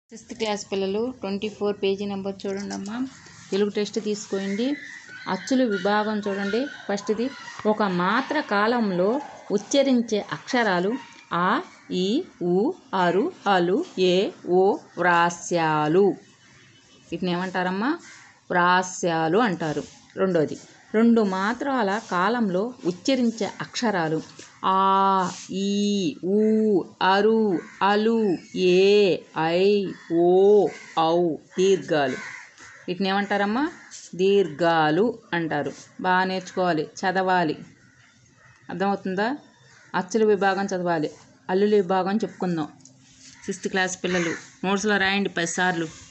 sixth class పిల్లలు twenty four page number చూడండి అమ్మా తెలుగు టెస్ట్ తీసుకోండి అచ్చులు విభాగం చూడండి ఫస్ట్ది ఒక మాత్ర కాలంలో ఉచ్చరించే అక్షరాలు ఆ ఈ ఉ అరు అలు ఏ ఓ వ్రాస్యాలు వీటిని ఏమంటారమ్మా వ్రాస్యాలు అంటారు రెండోది రెండు మాత్రాల కాలంలో ఉచ్చరించే అక్షరాలు ఆ ఈ ఊ అరు అలు ఏ ఐ ఓ ఔ దీర్ఘాలు వీటిని ఏమంటారమ్మా దీర్ఘాలు అంటారు బాగా నేర్చుకోవాలి చదవాలి అర్థమవుతుందా అచ్చుల విభాగం చదవాలి అల్లుల విభాగం చెప్పుకుందాం సిక్స్త్ క్లాస్ పిల్లలు నోట్స్లో రాయండి పది సార్లు